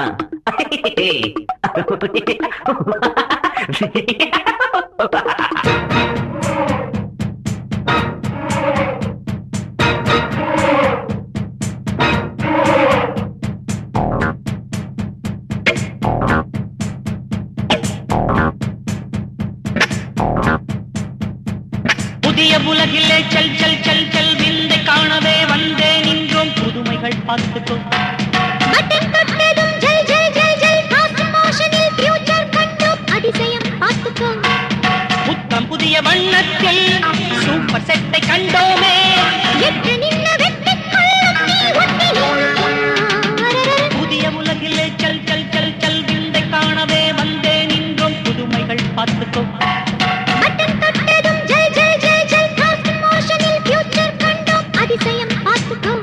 புதிய உலகிலே செல் செல் செல் செல் விந்தை காணவே வந்தே நின்றோம் புதுமைகள் பார்த்துக்கோ பட்டன் தொட்டதும் ஜல் ஜல் ஜல் ஜல் ஃபாஸ்ட் மோஷனில் ஃபியூச்சர் கண்டோம் அதிசயம் பார்த்துக்கோ புத்தம் புதிய வண்ணத்தில் சூப்பர் செட்டை கண்டோமே எட்டு நின்ன வெட்டிக் கொள்ளும் நீ ஒட்டி நின்றாரரர. புதிய உலகிலே செல் செல் செல் செல் விந்தை காணவே வந்தே நின்றோம் புதுமைகள் பார்த்துக்கோ பட்டன் தொட்டதும் ஜல் ஜல் ஜல் ஜல் ஃபாஸ்ட் மோஷனில் ஃபியூச்சர் கண்டோம் அதிசயம் பார்த்துக்கோ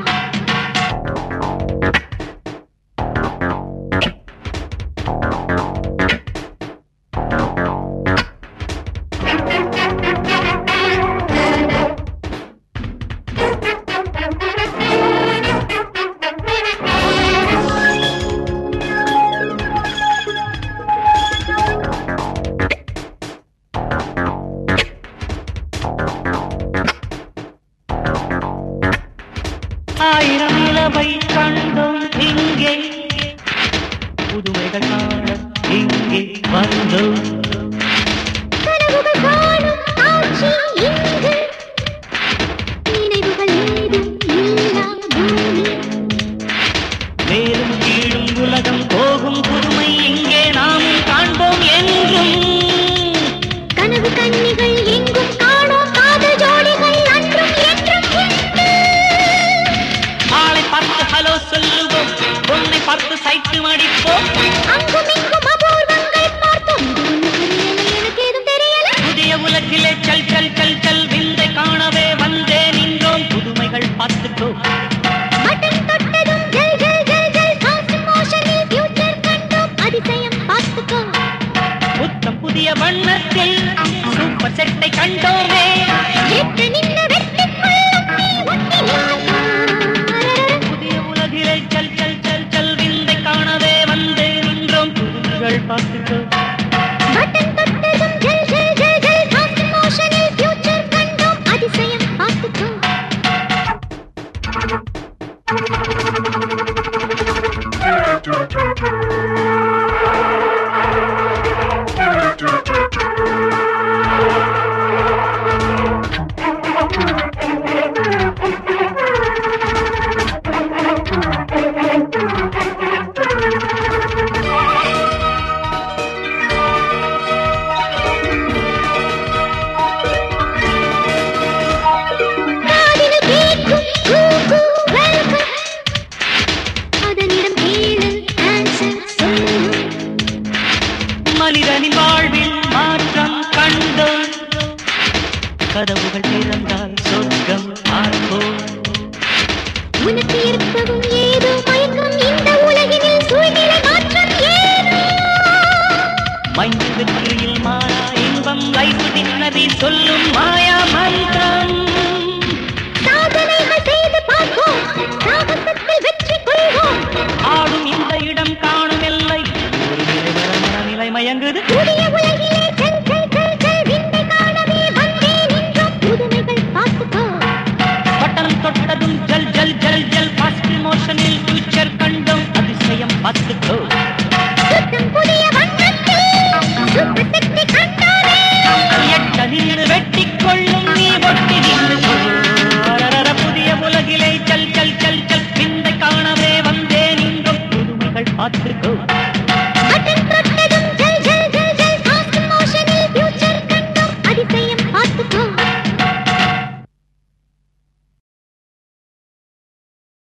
ஆயிரம் நிலவை கண்டோம் இங்கே புதுமைகள் காண இங்கே வந்தோம் கனவுகள் காணும் காட்சி இங்கு நினைவுகள் ஏதும் இல்லா பூமி மேலும் கீழும் உலகம் போகும் புதுமை இங்கே நாம் காண்போம் என்றும் கனவு கன்னிகள் எங்கும் காணோம் காதல் ஜோடிகள் அன்றும் என்றும் உண்டு. ஆளை பார்த்து ஹலோ சொல்லுவோம் பொண்ணை பார்த்து சைட்டு மடிப்போம் அங்கும் இங்கும் அபூர்வங்கள் பார்த்தோம் இது ஒண்ணு புரியல, எனக்கு ஏதும் தெரியல புதிய உலகிலே செல் செல் செல் செல் விந்தை காணவே வந்தே நின்றோம் புதுமைகள் பார்த்துக்கோ பட்டன் தொட்டதும் ஜல் ஜல் ஜல் ஜல் fast motionல் future கண்டோம் அதிசயம் பார்த்துக்கோ புத்தம் புதிய வண்ணத்தில் சூப்பர் செட்டை கண்டோமே எட்டு நின்ன வெட்டிக் கொள்ளும் நீ ஒட்டி நின்றாரரர. புதிய உலகிலே செல் செல் செல் செல் விந்தை காணவே வந்தே நின்றோம் புதுமைகள் பார்த்துக்கோ பட்டன் தொட்டதும் ஜல் ஜல் ஜல் ஜல் fast motionல் future கண்டோம் அதிசயம் பார்த்துக்கோ காதினில் கேட்கும் கூ கூ welcome. அதனிடம் கேளு answer சொல்லும் மனிதனின் வாழ்வில் மாற்றம் கண்டோம் கதவுகள் திறந்தால் சொர்க்கம் பார்ப்போம் உனக்கு இருப்பதும் ஏதோ மயக்கம் இந்த உலகினில் சூழ்நிலை மாற்றம் ஏனோ மைந்து வெற்றியில் மாறா இன்பம் லைஃப் டின்னரி சொல்லும் மாயா மந்திரம் சாதனைகள் செய்து பார்ப்போம் சாகசத்தில் வெற்றி கொள்வோம் ஆடும் இந்த இடம் காணும் எல்லை ஒரு நிலை வர மனநிலை மயங்குது புதிய உலகிலே செல் செல் செல் செல் விந்தை காணவே வந்தே நின்றோம் புதுமைகள் பார்த்துக்கோ பட்டணம் தொட்டதும் ஜல் ஜல் ஜல் ஜல் ஃபாஸ்ட் மோஷனில் ஃபியூச்சர் கண்டோம் அதிசயம் பார்த்துக்கோ சுத்தம் புதிய வண்ணத்தில் சுத்த சக்தி கண்டாரே எட்ட நின்று வெட்டிக்கொள்ள